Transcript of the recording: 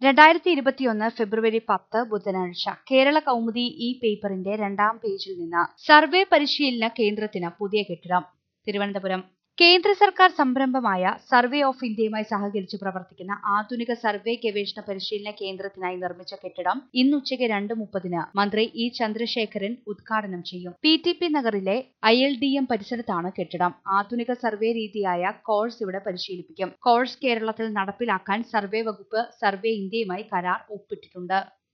രണ്ടായിരത്തി ഇരുപത്തിയൊന്ന് ഫെബ്രുവരി പത്ത് ബുധനാഴ്ച കേരള കൗമുദി ഈ പേപ്പറിന്റെ രണ്ടാം പേജിൽ നിന്ന് സർവേ പരിശീലന കേന്ദ്രത്തിന് പുതിയ കെട്ടിടം തിരുവനന്തപുരം കേന്ദ്ര സർക്കാർ സംരംഭമായ സർവേ ഓഫ് ഇന്ത്യയുമായി സഹകരിച്ച് പ്രവർത്തിക്കുന്ന ആധുനിക സർവേ ഗവേഷണ പരിശീലന കേന്ദ്രത്തിനായി നിർമ്മിച്ച കെട്ടിടം ഇന്ന് ഉച്ചയ്ക്ക് രണ്ട് മുപ്പതിന് മന്ത്രി ഇ ചന്ദ്രശേഖരൻ ഉദ്ഘാടനം ചെയ്യും പി ടി പി നഗറിലെ ഐ എൽ ഡി എം പരിസരത്താണ് കെട്ടിടം ആധുനിക സർവേ രീതിയായ കോഴ്സ് ഇവിടെ പരിശീലിപ്പിക്കും കോഴ്സ് കേരളത്തിൽ നടപ്പിലാക്കാൻ സർവേ വകുപ്പ് സർവേ ഇന്ത്യയുമായി കരാർ ഒപ്പിട്ടിട്ടുണ്ട്